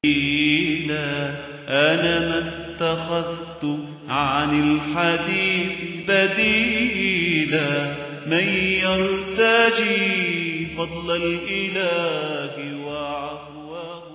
أنا ما اتخذت عن الحديث بديلا من يرتجي فضل الإله وعفوه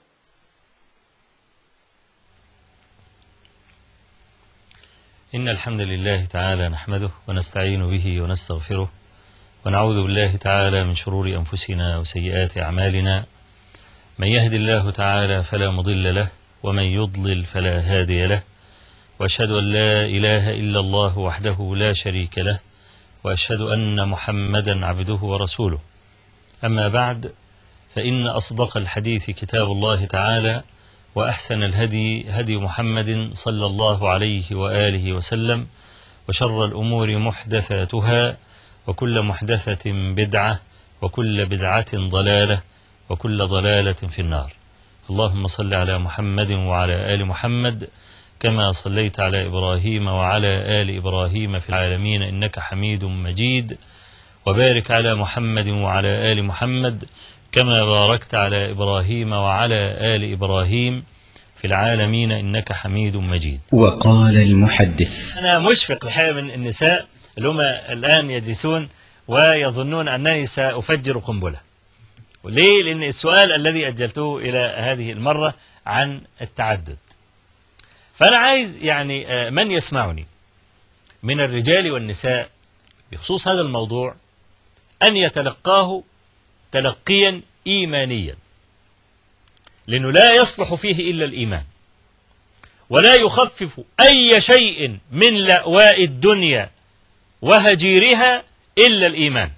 إن الحمد لله تعالى نحمده ونستعين به ونستغفره ونعوذ بالله تعالى من شرور أنفسنا وسيئات أعمالنا من يهد الله تعالى فلا مضل له ومن يضلل فلا هادي له وأشهد أن لا إله إلا الله وحده لا شريك له وأشهد أن محمدا عبده ورسوله أما بعد فإن أصدق الحديث كتاب الله تعالى وأحسن الهدي هدي محمد صلى الله عليه وآله وسلم وشر الأمور محدثاتها وكل محدثة بدعة وكل بدعة ضلالة وكل ضلالة في النار اللهم صل على محمد وعلى آل محمد كما صليت على إبراهيم وعلى آل إبراهيم في العالمين إنك حميد مجيد وبارك على محمد وعلى آل محمد كما باركت على إبراهيم وعلى آل إبراهيم في العالمين إنك حميد مجيد وقال المحدث أنا مشفق الحقيقة من النساء اللي هم الآن يجلسون ويظنون أنني سأفجر قنبلة ليه؟ لأن السؤال الذي أجلته إلى هذه المرة عن التعدد فأنا عايز يعني من يسمعني من الرجال والنساء بخصوص هذا الموضوع أن يتلقاه تلقيا إيمانيا لأنه لا يصلح فيه إلا الإيمان ولا يخفف أي شيء من لأواء الدنيا وهجيرها إلا الإيمان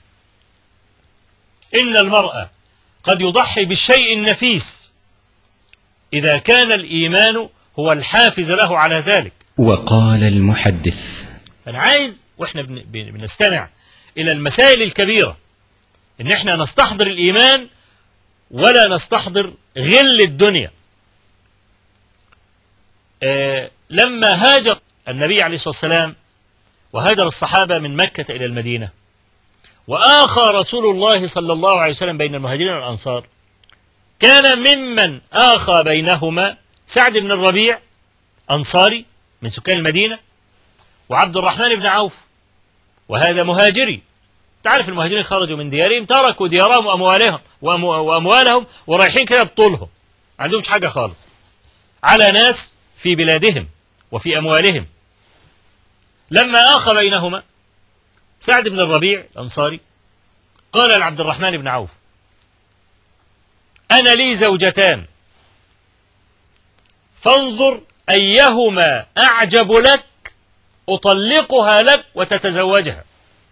إن المرأة قد يضحي بالشيء النفيس إذا كان الإيمان هو الحافز له على ذلك وقال المحدث أنا عايز وإحنا بن- بن- بنستمع إلى المسائل الكبيرة إن إحنا نستحضر الإيمان ولا نستحضر غل الدنيا آه لما هاجر النبي عليه الصلاة والسلام وهاجر الصحابة من مكة إلى المدينة وآخى رسول الله صلى الله عليه وسلم بين المهاجرين والأنصار كان ممن آخى بينهما سعد بن الربيع أنصاري من سكان المدينة وعبد الرحمن بن عوف وهذا مهاجري تعرف المهاجرين خرجوا من ديارهم تركوا ديارهم وأموالهم وأمو- وأموالهم ورايحين كده بطولهم ما عندهمش حاجة خالص على ناس في بلادهم وفي أموالهم لما آخى بينهما سعد بن الربيع الأنصاري قال لعبد الرحمن بن عوف أنا لي زوجتان فانظر أيهما أعجب لك أطلقها لك وتتزوجها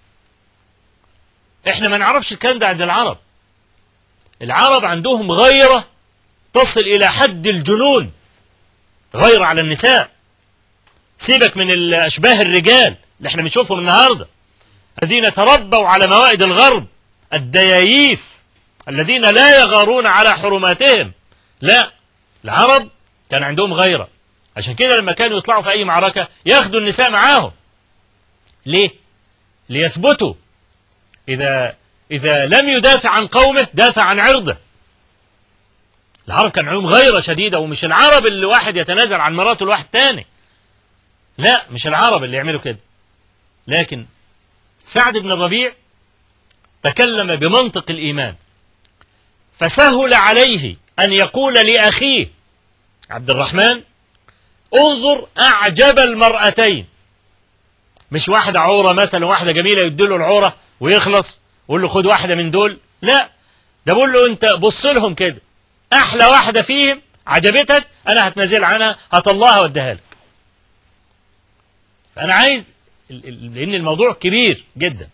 احنا ما نعرفش الكلام ده عند العرب العرب عندهم غيرة تصل إلى حد الجنون غيرة على النساء سيبك من الأشباه الرجال اللي احنا بنشوفهم النهارده الذين تربوا على موائد الغرب الدياييث الذين لا يغارون على حرماتهم لا العرب كان عندهم غيرة عشان كده لما كانوا يطلعوا في أي معركة ياخدوا النساء معاهم ليه؟ ليثبتوا إذا إذا لم يدافع عن قومه دافع عن عرضه العرب كان عندهم غيرة شديدة ومش العرب اللي واحد يتنازل عن مراته لواحد تاني لا مش العرب اللي يعملوا كده لكن سعد بن الربيع تكلم بمنطق الإيمان فسهل عليه أن يقول لأخيه عبد الرحمن انظر أعجب المرأتين مش واحدة عورة مثلا واحدة جميلة يديله العورة ويخلص ويقول له خد واحدة من دول لا ده بقول له انت بص لهم كده احلى واحدة فيهم عجبتك انا هتنازل عنها هطلعها واديها لك فانا عايز ال- ال- لان الموضوع كبير جدا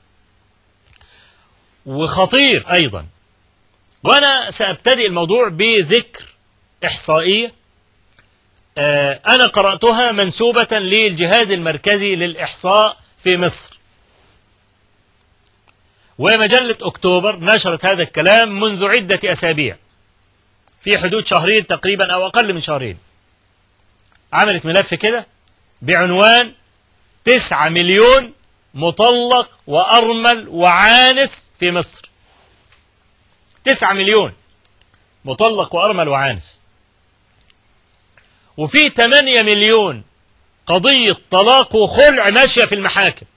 وخطير ايضا وانا سابتدئ الموضوع بذكر احصائيه آه، انا قراتها منسوبه للجهاز المركزي للاحصاء في مصر ومجله اكتوبر نشرت هذا الكلام منذ عده اسابيع في حدود شهرين تقريبا او اقل من شهرين عملت ملف كده بعنوان تسعة مليون مطلق وأرمل وعانس في مصر تسعة مليون مطلق وأرمل وعانس وفي 8 مليون قضية طلاق وخلع ماشية في المحاكم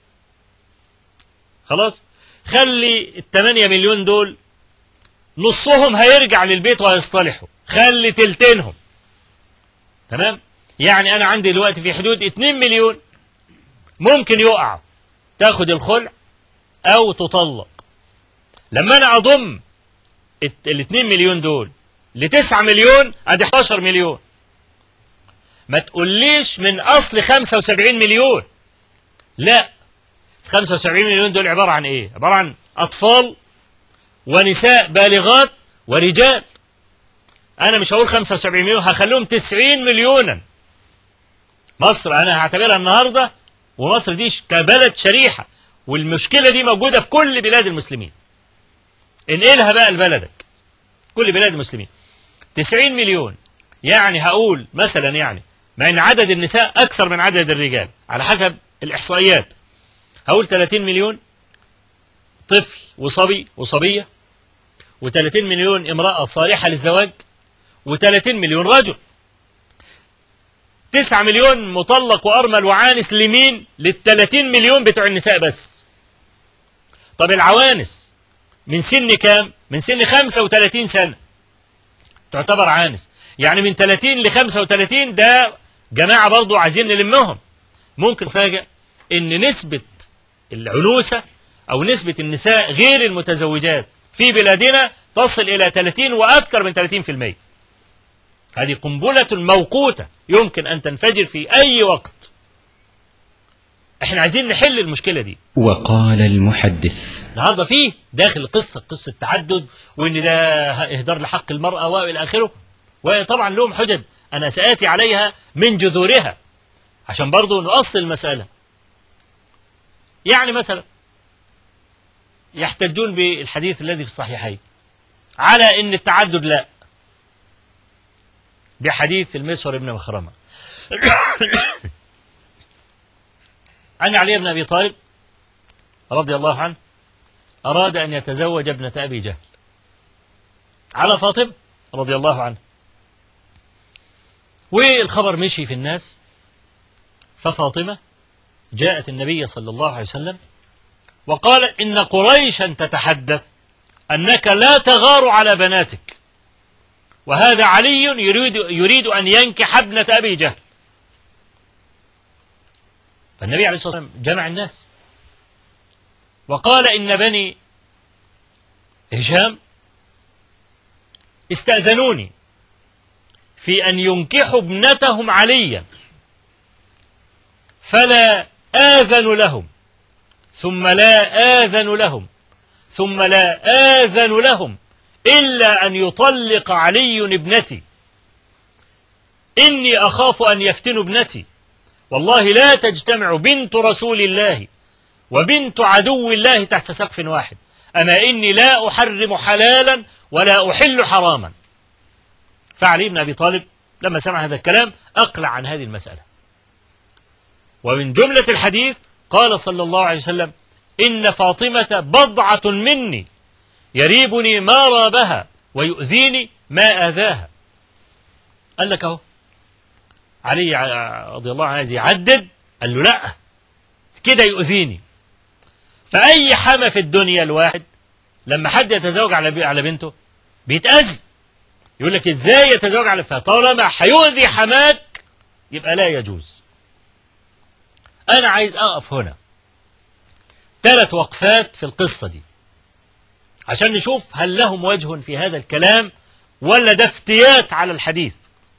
خلاص خلي ال 8 مليون دول نصهم هيرجع للبيت وهيصطلحوا خلي تلتينهم تمام يعني انا عندي دلوقتي في حدود 2 مليون ممكن يقع تاخد الخلع او تطلق لما انا اضم ال 2 مليون دول ل 9 مليون ادي 11 مليون ما تقوليش من اصل 75 مليون لا 75 مليون دول عبارة عن ايه عبارة عن اطفال ونساء بالغات ورجال انا مش هقول 75 مليون هخليهم 90 مليونا مصر انا هعتبرها النهارده ومصر دي كبلد شريحه والمشكله دي موجوده في كل بلاد المسلمين انقلها بقى لبلدك كل بلاد المسلمين 90 مليون يعني هقول مثلا يعني مع ان عدد النساء اكثر من عدد الرجال على حسب الاحصائيات هقول 30 مليون طفل وصبي وصبيه و30 مليون امراه صالحه للزواج و30 مليون رجل 9 مليون مطلق وأرمل وعانس لمين؟ لل 30 مليون بتوع النساء بس. طب العوانس من سن كام؟ من سن 35 سنة. تعتبر عانس. يعني من 30 ل 35 ده جماعة برضو عايزين نلمهم. ممكن فاجأ إن نسبة العنوسة أو نسبة النساء غير المتزوجات في بلادنا تصل إلى 30 وأكثر من 30%. هذه قنبلة موقوتة يمكن أن تنفجر في أي وقت احنا عايزين نحل المشكلة دي وقال المحدث النهارده فيه داخل القصة قصة تعدد وإن ده إهدار لحق المرأة وإلى آخره وطبعا لهم حجج أنا سآتي عليها من جذورها عشان برضو نؤصل المسألة يعني مثلا يحتجون بالحديث الذي في الصحيحين على ان التعدد لا بحديث المسور بن مخرمة عن علي بن أبي طالب رضي الله عنه أراد أن يتزوج ابنة أبي جهل على فاطمة رضي الله عنه والخبر مشي في الناس ففاطمة جاءت النبي صلى الله عليه وسلم وقالت إن قريشا تتحدث أنك لا تغار على بناتك وهذا علي يريد, يريد أن ينكح ابنة أبي جهل فالنبي عليه الصلاة والسلام جمع الناس وقال إن بني هشام استأذنوني في أن ينكحوا ابنتهم عليا فلا آذن لهم ثم لا آذن لهم ثم لا آذن لهم إلا أن يطلق علي ابنتي إني أخاف أن يفتنوا ابنتي والله لا تجتمع بنت رسول الله وبنت عدو الله تحت سقف واحد أما إني لا أحرم حلالا ولا أحل حراما فعلي بن أبي طالب لما سمع هذا الكلام أقلع عن هذه المسألة ومن جملة الحديث قال صلى الله عليه وسلم إن فاطمة بضعة مني يريبني ما رابها ويؤذيني ما آذاها قال لك أهو علي رضي الله عنه عايز يعدد قال له لا كده يؤذيني فأي حما في الدنيا الواحد لما حد يتزوج على على بنته بيتأذي يقول لك ازاي يتزوج على فطالما هيؤذي حماك يبقى لا يجوز أنا عايز أقف هنا ثلاث وقفات في القصة دي عشان نشوف هل لهم وجه في هذا الكلام ولا ده افتيات على الحديث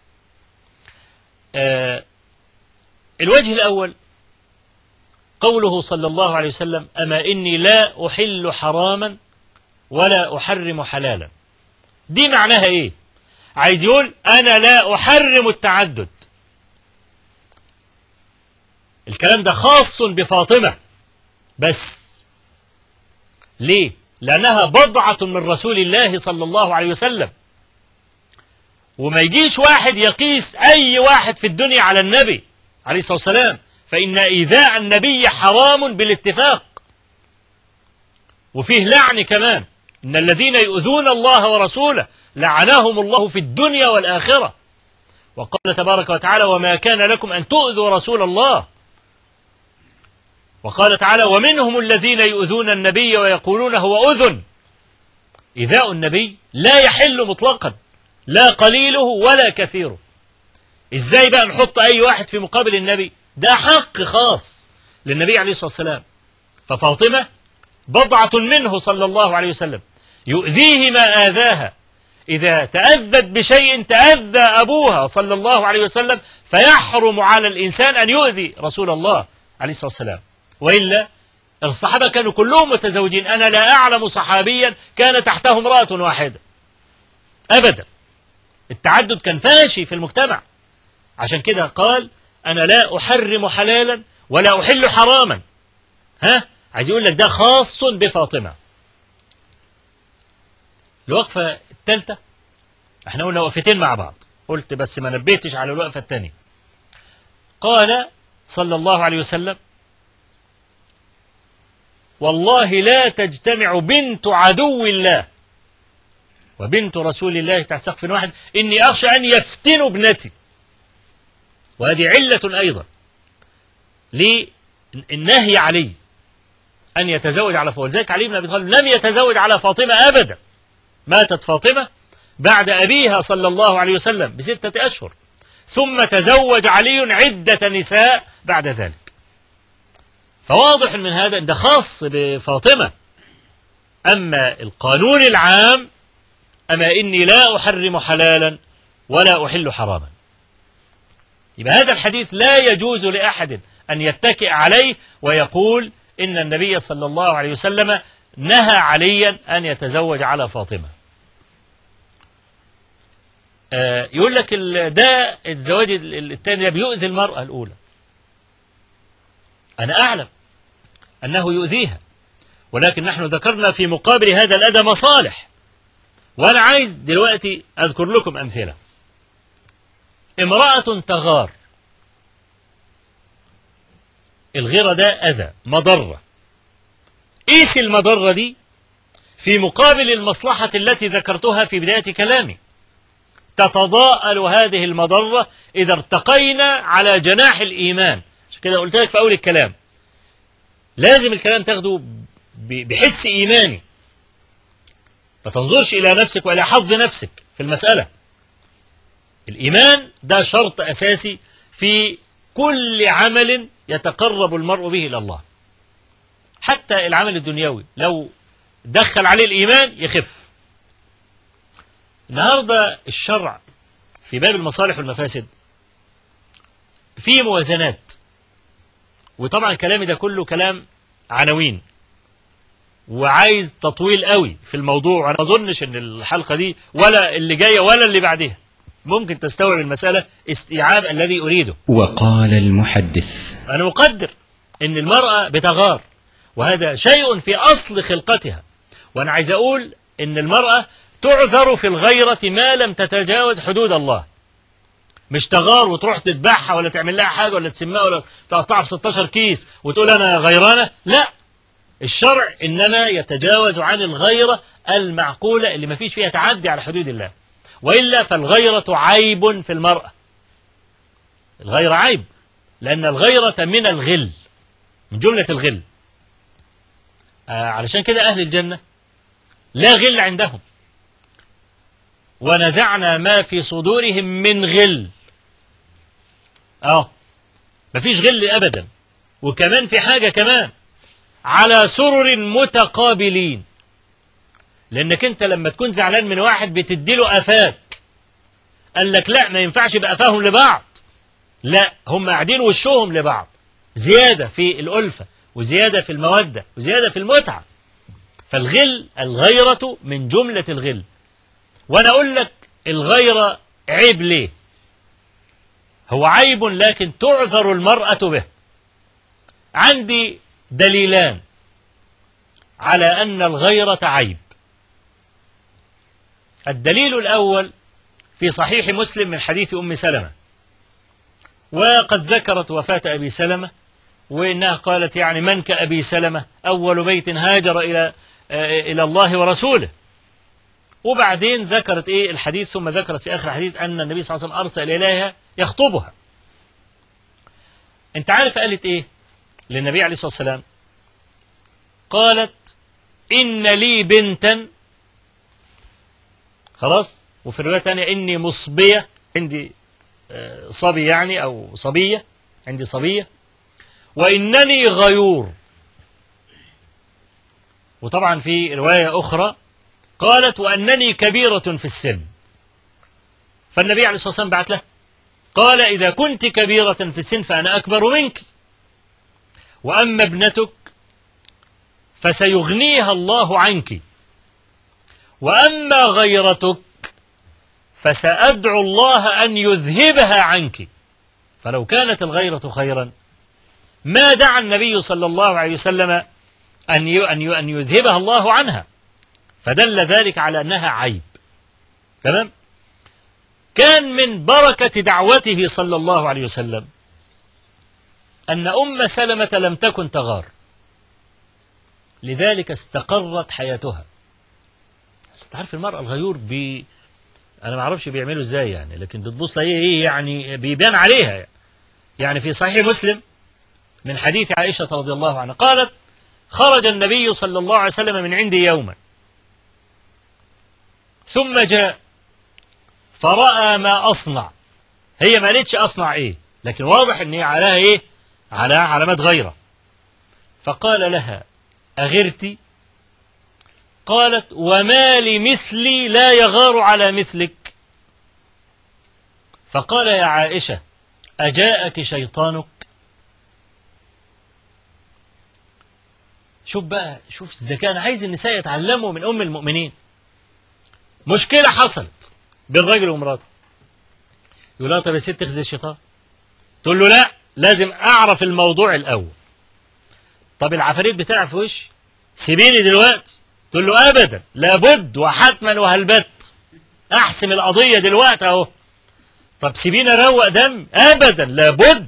آه الوجه الأول قوله صلى الله عليه وسلم أما إني لا أحل حراما ولا أحرم حلالا دي معناها إيه عايز يقول أنا لا أحرم التعدد الكلام ده خاص بفاطمة بس ليه لأنها بضعة من رسول الله صلى الله عليه وسلم وما يجيش واحد يقيس أي واحد في الدنيا على النبي عليه الصلاة والسلام فإن إيذاء النبي حرام بالاتفاق وفيه لعن كمان إن الذين يؤذون الله ورسوله لعنهم الله في الدنيا والآخرة وقال تبارك وتعالى وما كان لكم أن تؤذوا رسول الله وقال تعالى ومنهم الذين يؤذون النبي ويقولون هو أذن إيذاء النبي لا يحل مطلقا لا قليله ولا كثيره إزاي بقى نحط أي واحد في مقابل النبي ده حق خاص للنبي عليه الصلاة والسلام ففاطمة بضعة منه صلى الله عليه وسلم يؤذيه ما آذاها إذا تأذت بشيء تأذى أبوها صلى الله عليه وسلم فيحرم على الإنسان أن يؤذي رسول الله عليه الصلاة والسلام وإلا الصحابة كانوا كلهم متزوجين أنا لا أعلم صحابيا كان تحته امرأة واحدة أبدا التعدد كان فاشي في المجتمع عشان كده قال أنا لا أحرم حلالا ولا أحل حراما ها عايز يقول لك ده خاص بفاطمة الوقفة الثالثة احنا قلنا وقفتين مع بعض قلت بس ما نبهتش على الوقفة الثانية قال صلى الله عليه وسلم والله لا تجتمع بنت عدو الله وبنت رسول الله تحت سقف واحد إني أخشى أن يفتنوا ابنتي وهذه علة أيضا للنهي علي أن يتزوج على فاطمة ولذلك علي بن أبي طالب لم يتزوج على فاطمة أبدا ماتت فاطمة بعد أبيها صلى الله عليه وسلم بستة أشهر ثم تزوج علي عدة نساء بعد ذلك فواضح من هذا أن ده خاص بفاطمة أما القانون العام أما إني لا أحرم حلالا ولا أحل حراما يبقى هذا الحديث لا يجوز لأحد أن يتكئ عليه ويقول إن النبي صلى الله عليه وسلم نهى عليا أن يتزوج على فاطمة آه يقول لك ده الزواج الثاني ده بيؤذي المرأة الأولى أنا أعلم أنه يؤذيها ولكن نحن ذكرنا في مقابل هذا الأذى مصالح وأنا عايز دلوقتي أذكر لكم أمثلة امرأة تغار الغيرة ده أذى مضرة قيس المضرة دي في مقابل المصلحة التي ذكرتها في بداية كلامي تتضاءل هذه المضرة إذا ارتقينا على جناح الإيمان عشان كده قلت لك في أول الكلام لازم الكلام تاخده بحس إيماني ما تنظرش إلى نفسك وإلى حظ نفسك في المسألة الإيمان ده شرط أساسي في كل عمل يتقرب المرء به إلى الله حتى العمل الدنيوي لو دخل عليه الإيمان يخف النهاردة الشرع في باب المصالح والمفاسد في موازنات وطبعا كلامي ده كله كلام عناوين وعايز تطويل قوي في الموضوع وانا ما اظنش ان الحلقه دي ولا اللي جايه ولا اللي بعدها ممكن تستوعب المساله استيعاب الذي اريده وقال المحدث انا مقدر ان المراه بتغار وهذا شيء في اصل خلقتها وانا عايز اقول ان المراه تعذر في الغيره ما لم تتجاوز حدود الله مش تغار وتروح تذبحها ولا تعمل لها حاجه ولا تسمها ولا تقطعها في 16 كيس وتقول انا غيرانه لا الشرع إنما يتجاوز عن الغيرة المعقولة اللي ما فيش فيها تعدي على حدود الله وإلا فالغيرة عيب في المرأة الغيرة عيب لأن الغيرة من الغل من جملة الغل آه علشان كده أهل الجنة لا غل عندهم ونزعنا ما في صدورهم من غل اه مفيش غل أبدا وكمان في حاجة كمان على سرر متقابلين لانك انت لما تكون زعلان من واحد بتديله افاك قال لك لا ما ينفعش يبقى افاهم لبعض لا هم قاعدين وشهم لبعض زياده في الالفه وزياده في الموده وزياده في المتعه فالغل الغيره من جمله الغل وانا اقول لك الغيره عيب ليه هو عيب لكن تعذر المراه به عندي دليلان على أن الغيرة عيب الدليل الأول في صحيح مسلم من حديث أم سلمة وقد ذكرت وفاة أبي سلمة وإنها قالت يعني من كأبي سلمة أول بيت هاجر إلى إلى الله ورسوله وبعدين ذكرت ايه الحديث ثم ذكرت في اخر الحديث ان النبي صلى الله عليه وسلم ارسل اليها يخطبها انت عارف قالت ايه للنبي عليه الصلاه والسلام قالت ان لي بنتا خلاص وفي الروايه الثانيه اني مصبيه عندي آه، صبي يعني او صبيه عندي صبيه وانني غيور وطبعا في روايه اخرى قالت وانني كبيره في السن فالنبي عليه الصلاه والسلام بعت له قال اذا كنت كبيره في السن فانا اكبر منك واما ابنتك فسيغنيها الله عنك واما غيرتك فسادعو الله ان يذهبها عنك فلو كانت الغيره خيرا ما دعا النبي صلى الله عليه وسلم ان ي- ان ي- ان يذهبها الله عنها فدل ذلك على انها عيب تمام كان من بركه دعوته صلى الله عليه وسلم ان ام سلمه لم تكن تغار لذلك استقرت حياتها تعرف المرأة الغيور بي أنا ما أعرفش بيعملوا إزاي يعني لكن بتبص هي إيه يعني بيبان عليها يعني. يعني في صحيح مسلم من حديث عائشة رضي الله عنها قالت خرج النبي صلى الله عليه وسلم من عندي يوما ثم جاء فرأى ما أصنع هي ما قالتش أصنع إيه لكن واضح إن هي عليها إيه على علامات غيرة فقال لها أغرتي قالت وما لمثلي لا يغار على مثلك فقال يا عائشة أجاءك شيطانك شوف بقى شوف الذكاء أنا عايز النساء يتعلموا من أم المؤمنين مشكلة حصلت بين راجل ومراته يقول لها طب يا ست تخزي الشيطان تقول له لا لازم أعرف الموضوع الأول طب العفاريت بتلعب في وشي سيبيني دلوقتي تقول له ابدا لابد وحتما وهلبت احسم القضيه دلوقتي اهو طب سيبيني اروق دم ابدا لابد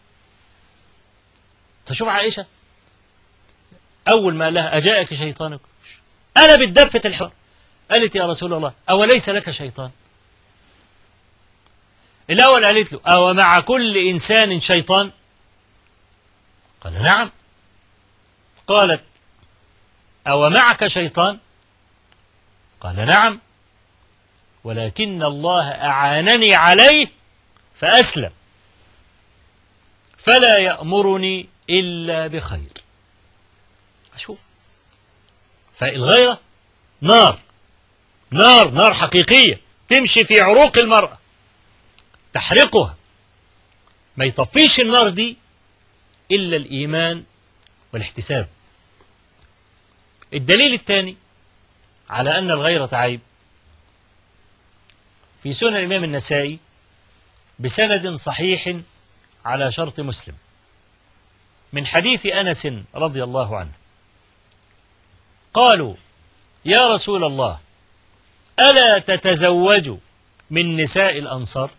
تشوف عائشه اول ما قال لها اجاءك شيطانك انا بتدفت الحوار قالت يا رسول الله اوليس لك شيطان الاول قالت له او مع كل انسان شيطان قال نعم قالت أو معك شيطان قال نعم ولكن الله أعانني عليه فأسلم فلا يأمرني إلا بخير أشوف فالغيرة نار نار نار حقيقية تمشي في عروق المرأة تحرقها ما يطفيش النار دي إلا الإيمان والاحتساب الدليل الثاني على أن الغيرة عيب في سنن الإمام النسائي بسند صحيح على شرط مسلم من حديث أنس رضي الله عنه قالوا يا رسول الله ألا تتزوج من نساء الأنصار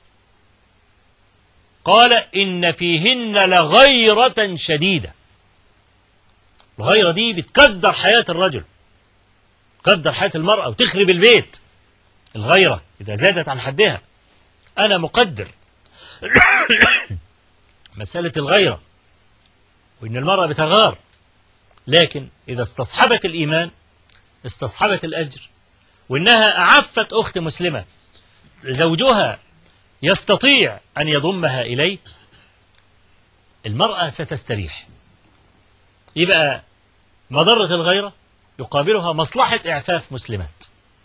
قال إن فيهن لغيرة شديدة الغيرة دي بتكدر حياة الرجل تكدر حياة المرأة وتخرب البيت الغيرة إذا زادت عن حدها أنا مقدر مسألة الغيرة وإن المرأة بتغار لكن إذا استصحبت الإيمان استصحبت الأجر وإنها أعفت أخت مسلمة زوجها يستطيع أن يضمها إليه المرأة ستستريح يبقى مضرة الغيرة يقابلها مصلحة إعفاف مسلمات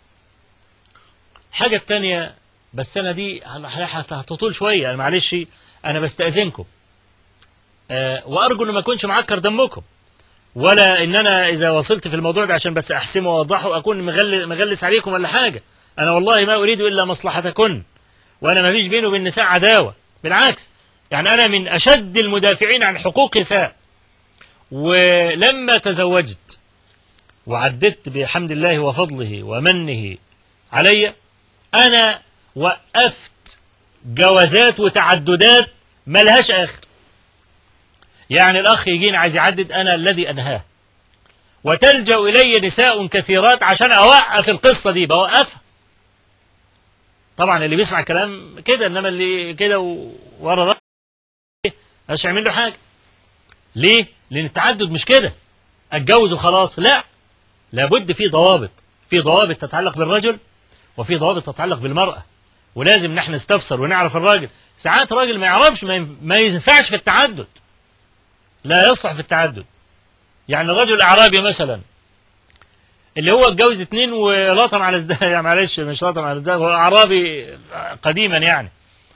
حاجة التانية بس أنا دي هتطول شوية أنا معلش أنا بستأذنكم أه وأرجو أن ما أكونش معكر دمكم ولا إن أنا إذا وصلت في الموضوع ده عشان بس أحسمه وأوضحه أكون مغل- مغلس عليكم ولا حاجة أنا والله ما أريد إلا مصلحتكن وأنا ما فيش بيني وبين النساء عداوة بالعكس يعني أنا من أشد المدافعين عن حقوق النساء ولما تزوجت وعددت بحمد الله وفضله ومنه علي أنا وقفت جوازات وتعددات ملهاش آخر يعني الأخ يجيني عايز يعدد أنا الذي أنهاه وتلجأ إلي نساء كثيرات عشان أوقف القصة دي بوقفها طبعا اللي بيسمع كلام كده إنما اللي كده و- ورا ده مش هيعمل له حاجة ليه؟ لأن التعدد مش كده اتجوز وخلاص لا لابد في ضوابط في ضوابط تتعلق بالرجل وفي ضوابط تتعلق بالمرأة ولازم نحن نستفسر ونعرف الراجل ساعات راجل ما يعرفش ما ينف- ما ينفعش في التعدد لا يصلح في التعدد يعني الرجل الأعرابي مثلا اللي هو اتجوز اتنين ولطم على ازداد يعني معلش مش لطم على ازداد هو أعرابي قديما يعني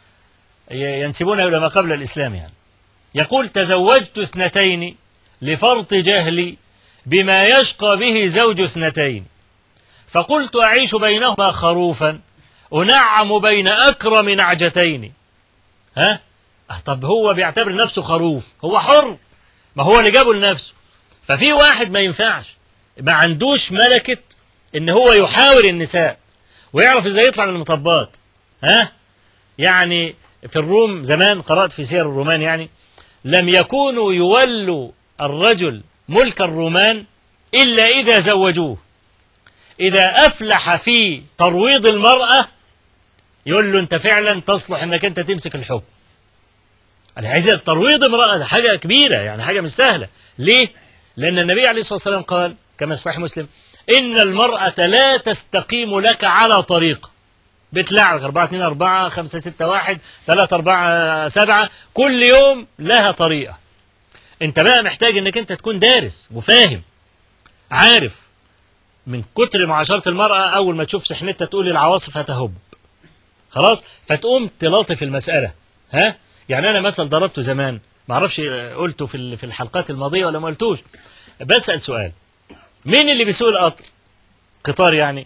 ي- ينسبونه إلى ما قبل الإسلام يعني يقول تزوجت اثنتين لفرط جهلي بما يشقى به زوج اثنتين فقلت أعيش بينهما خروفا أنعم بين أكرم نعجتين ها آه، طب هو بيعتبر نفسه خروف هو حر ما هو اللي جابه لنفسه ففي واحد ما ينفعش ما عندوش ملكة ان هو يحاور النساء ويعرف ازاي يطلع من المطبات ها يعني في الروم زمان قرأت في سير الرومان يعني لم يكونوا يولوا الرجل ملك الرومان إلا إذا زوجوه إذا أفلح في ترويض المرأة يقول له أنت فعلا تصلح أنك أنت تمسك الحكم أنا عايز ترويض امرأة ده حاجة كبيرة يعني حاجة مش سهلة ليه؟ لأن النبي عليه الصلاة والسلام قال كما في صحيح مسلم إن المرأة لا تستقيم لك على طريق بتلعبك 4 2 4 5 6 1 3 4 7 كل يوم لها طريقة انت بقى محتاج انك انت تكون دارس وفاهم عارف من كتر معاشرة المرأة أول ما تشوف سحنتها تقول العواصف هتهب خلاص فتقوم تلاطف المسألة ها يعني أنا مثل ضربته زمان ما اعرفش قلته في ال- في الحلقات الماضية ولا ما قلتوش بسأل سؤال مين اللي بيسوق القطر قطار يعني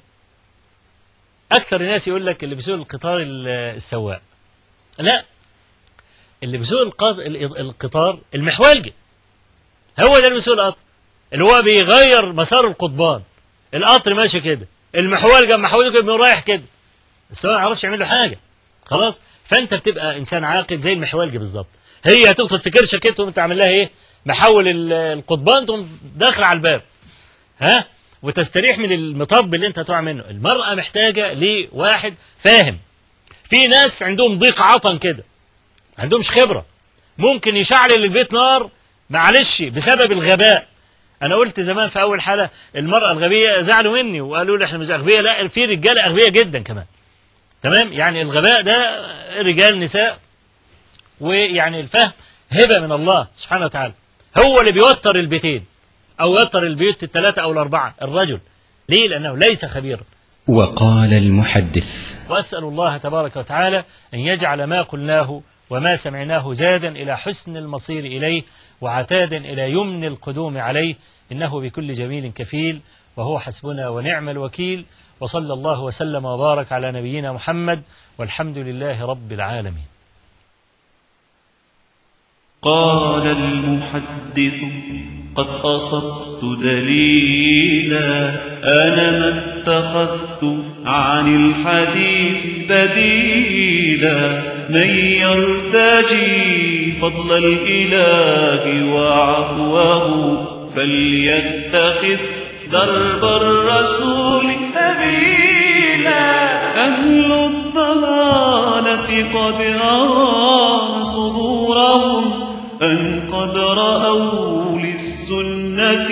أكثر الناس يقول لك اللي بيسوق القطار ال- السواق لا اللي بيسوق القط- ال- القطار المحولجي هو ده اللي بيسوق القطر اللي هو بيغير مسار القضبان القطر ماشي كده المحولجة محولجة كده رايح كده السواق ما يعرفش يعمل له حاجة خلاص فانت بتبقى انسان عاقل زي المحولجي بالظبط هي هتدخل في كرشه كده تقوم تعمل لها ايه محول ال- القضبان تقوم داخل على الباب ها وتستريح من المطب اللي انت هتقع منه المرأة محتاجة لواحد فاهم في ناس عندهم ضيق عطن كده ما عندهمش خبرة ممكن يشعل البيت نار معلش بسبب الغباء انا قلت زمان في اول حلقة المرأة الغبية زعلوا مني وقالوا لي احنا مش اغبياء لا في رجالة اغبياء جدا كمان تمام يعني الغباء ده رجال نساء ويعني الفهم هبة من الله سبحانه وتعالى هو اللي بيوتر البيتين أو يوتر البيوت الثلاثة أو الأربعة الرجل ليه لأنه ليس خبيرا وقال المحدث وأسأل الله تبارك وتعالى أن يجعل ما قلناه وما سمعناه زادا إلى حسن المصير إليه وعتادا إلى يمن القدوم عليه إنه بكل جميل كفيل وهو حسبنا ونعم الوكيل وصلى الله وسلم وبارك على نبينا محمد والحمد لله رب العالمين قال المحدث قد أصبت دليلا أنا ما اتخذت عن الحديث بديلا من يرتجي فضل الإله وعفوه فليتخذ درب الرسول سبيلا أهل الضلالة قد أرى صدورهم أن قد رأوا للسنة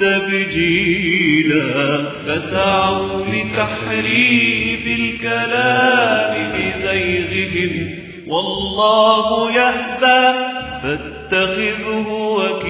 التبجيلا فسعوا لتحريف الكلام بزيغهم والله يأبى فاتخذه وكيلا